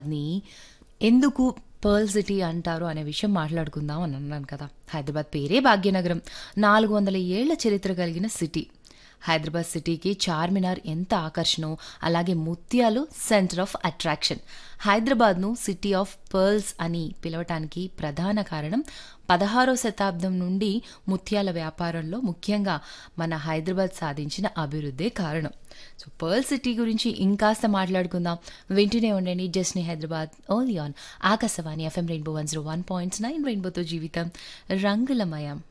ని ఎందుకు pearl city అంటారు అనే విషయం మాట్లాడుకుందాం అని అన్నాను కదా హైదరాబాద్ పేరే భాగ్యనగరం నాలుగు వందల ఏళ్ల చరిత్ర కలిగిన సిటీ హైదరాబాద్ సిటీకి చార్మినార్ ఎంత ఆకర్షణో అలాగే ముత్యాలు సెంటర్ ఆఫ్ అట్రాక్షన్ హైదరాబాద్ను సిటీ ఆఫ్ పర్ల్స్ అని పిలవటానికి ప్రధాన కారణం పదహారో శతాబ్దం నుండి ముత్యాల వ్యాపారంలో ముఖ్యంగా మన హైదరాబాద్ సాధించిన అభివృద్ధే కారణం సో పర్ల్ సిటీ గురించి ఇంకాస్త మాట్లాడుకుందాం వింటూనే ఉండండి జస్ని Hyderabad only on Akashvani FM rainbow one zero one points nine రెయిన్బోతో జీవితం రంగులమయం